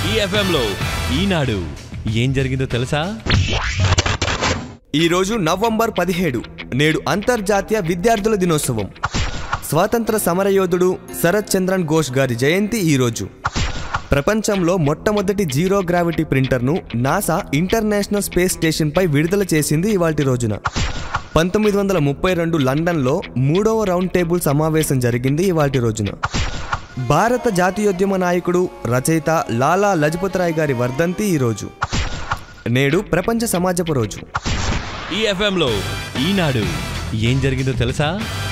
ఈ ఎఫ్ఎంలో ఈనాడు ఏం జరిగిందో తెలుసా ఈరోజు నవంబర్ పదిహేడు నేడు అంతర్జాతీయ విద్యార్థుల దినోత్సవం స్వాతంత్ర సమరయోధుడు శరత్ చంద్రన్ ఘోష్ గారి జయంతి ఈరోజు ప్రపంచంలో మొట్టమొదటి జీరో గ్రావిటీ ప్రింటర్ను నాసా ఇంటర్నేషనల్ స్పేస్ స్టేషన్పై విడుదల చేసింది ఇవాటి రోజున పంతొమ్మిది వందల ముప్పై రెండు లండన్లో మూడవ రౌండ్ టేబుల్ సమావేశం జరిగింది ఇవాటి రోజున భారత జాతీయోద్యమ నాయకుడు రచయిత లాలా లజపత్ రాయ్ గారి వర్ధంతి ఈరోజు నేడు ప్రపంచ సమాజపు రోజు ఈ ఎఫ్ఎంలో ఈనాడు ఏం జరిగిందో తెలుసా